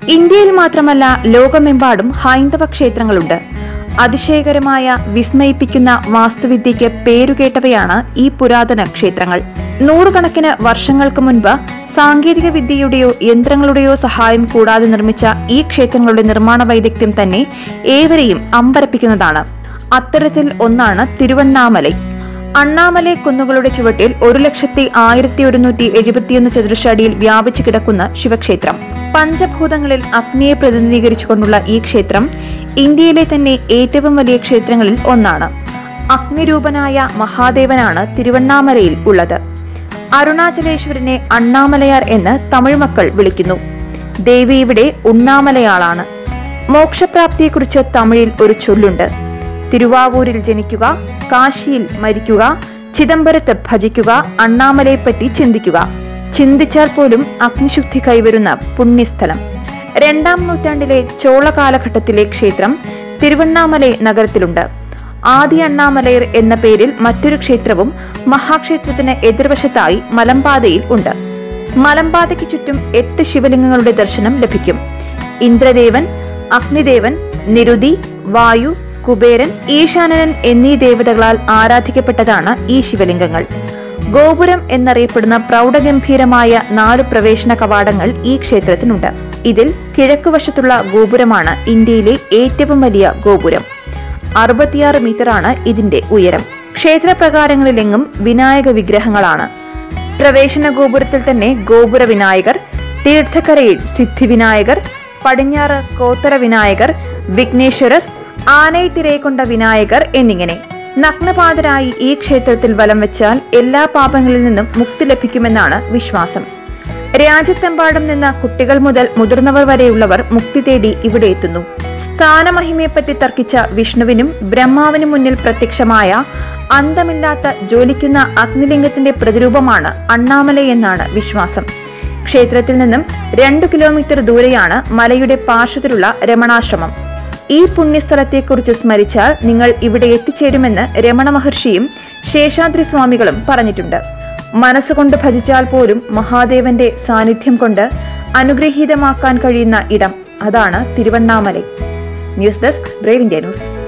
ഇന്ത്യയിൽ മാത്രമല്ല ലോകമെമ്പാടും ഹൈന്ദവ ക്ഷേത്രങ്ങളുണ്ട് അതിശയകരമായ വിസ്മയിപ്പിക്കുന്ന വാസ്തുവിദ്യയ്ക്ക് പേരുകേട്ടവയാണ് ഈ പുരാതന ക്ഷേത്രങ്ങൾ നൂറുകണക്കിന് വർഷങ്ങൾക്ക് മുൻപ് സാങ്കേതിക വിദ്യയുടെയോ യന്ത്രങ്ങളുടെയോ സഹായം കൂടാതെ നിർമ്മിച്ച ഈ ക്ഷേത്രങ്ങളുടെ നിർമ്മാണ വൈദഗ്ധ്യം തന്നെ ഏവരെയും അമ്പരപ്പിക്കുന്നതാണ് അത്തരത്തിൽ ഒന്നാണ് തിരുവണ്ണാമലൈ അണ്ണാമലൈ കുന്നുകളുടെ ചുവട്ടിൽ ഒരു ലക്ഷത്തി ആയിരത്തി ഒരുന്നൂറ്റി എഴുപത്തിയൊന്ന് ചതുരശ്ര അടിയിൽ വ്യാപിച്ചു കിടക്കുന്ന ശിവക്ഷേത്രം പഞ്ചഭൂതങ്ങളിൽ അഗ്നിയെ പ്രതിനിധീകരിച്ചുകൊണ്ടുള്ള ഈ ക്ഷേത്രം ഇന്ത്യയിലെ തന്നെ ഏറ്റവും വലിയ ക്ഷേത്രങ്ങളിൽ ഒന്നാണ് അഗ്നിരൂപനായ മഹാദേവനാണ് തിരുവണ്ണാമലയിൽ ഉള്ളത് അരുണാചലേശ്വരനെ അണ്ണാമലയാർ എന്ന് തമിഴ് മക്കൾ വിളിക്കുന്നു ദേവി ഇവിടെ ഉണ്ണാമലയാളാണ് മോക്ഷപ്രാപ്തിയെക്കുറിച്ച് തമിഴിൽ ഒരു ചൊല്ലുണ്ട് തിരുവാവൂരിൽ ജനിക്കുക കാശിയിൽ മരിക്കുക ചിദംബരത്ത് ഭജിക്കുക അണ്ണാമലയെപ്പറ്റി ചിന്തിക്കുക ചിന്തിച്ചാൽ പോലും അഗ്നിശുദ്ധി കൈവരുന്ന പുണ്യസ്ഥലം രണ്ടാം നൂറ്റാണ്ടിലെ ചോള കാലഘട്ടത്തിലെ ക്ഷേത്രം തിരുവണ്ണാമലൈ നഗരത്തിലുണ്ട് ആദി അണ്ണാമലയർ എന്ന പേരിൽ മറ്റൊരു ക്ഷേത്രവും മഹാക്ഷേത്രത്തിന് എതിർവശത്തായി മലമ്പാതയിൽ ഉണ്ട് മലമ്പാതയ്ക്ക് ചുറ്റും എട്ട് ശിവലിംഗങ്ങളുടെ ദർശനം ലഭിക്കും ഇന്ദ്രദേവൻ അഗ്നിദേവൻ നിരുതി വായു കുബേരൻ ഈശാനനൻ എന്നീ ദേവതകളാൽ ആരാധിക്കപ്പെട്ടതാണ് ഈ ശിവലിംഗങ്ങൾ ഗോപുരം എന്നറിയപ്പെടുന്ന പ്രൗഢഗംഭീരമായ നാല് പ്രവേശന കവാടങ്ങൾ ഈ ക്ഷേത്രത്തിനുണ്ട് ഇതിൽ കിഴക്കുവശത്തുള്ള ഗോപുരമാണ് ഇന്ത്യയിലെ ഏറ്റവും വലിയ ഗോപുരം അറുപത്തിയാറ് മീറ്ററാണ് ഇതിന്റെ ഉയരം ക്ഷേത്രപ്രകാരങ്ങളിലെങ്ങും വിനായക വിഗ്രഹങ്ങളാണ് പ്രവേശന ഗോപുരത്തിൽ തന്നെ ഗോപുര വിനായകർ തീർത്ഥക്കരയിൽ സിദ്ധിവിനായകർ പടിഞ്ഞാറ് കോത്തര വിനായകർ വിഘ്നേശ്വരർ ആനയിത്തിരയെക്കൊണ്ട വിനായകർ എന്നിങ്ങനെ നഗ്നപാതരായി ഈ ക്ഷേത്രത്തിൽ വലം വെച്ചാൽ എല്ലാ പാപങ്ങളിൽ നിന്നും മുക്തി ലഭിക്കുമെന്നാണ് വിശ്വാസം രാജ്യത്തെമ്പാടും നിന്ന് കുട്ടികൾ മുതൽ മുതിർന്നവർ വരെയുള്ളവർ മുക്തി തേടി ഇവിടെ എത്തുന്നു സ്ഥാനമഹിമയെപ്പറ്റി തർക്കിച്ച വിഷ്ണുവിനും ബ്രഹ്മാവിനും മുന്നിൽ പ്രത്യക്ഷമായ അന്തമില്ലാത്ത ജ്വലിക്കുന്ന അഗ്നിലിംഗത്തിന്റെ പ്രതിരൂപമാണ് അണ്ണാമലൈ എന്നാണ് വിശ്വാസം ക്ഷേത്രത്തിൽ നിന്നും രണ്ടു കിലോമീറ്റർ ദൂരെയാണ് മലയുടെ പാർശ്വത്തിലുള്ള രമണാശ്രമം ഈ പുണ്യസ്ഥലത്തെക്കുറിച്ച് സ്മരിച്ചാൽ നിങ്ങൾ ഇവിടെ എത്തിച്ചേരുമെന്ന് രമണ മഹർഷിയും ശേഷാദ്രി സ്വാമികളും പറഞ്ഞിട്ടുണ്ട് മനസ്സുകൊണ്ട് ഭജിച്ചാൽ പോലും മഹാദേവന്റെ സാന്നിധ്യം കൊണ്ട് അനുഗ്രഹീതമാക്കാൻ കഴിയുന്ന ഇടം അതാണ് Tiruvannamalai news desk brave India news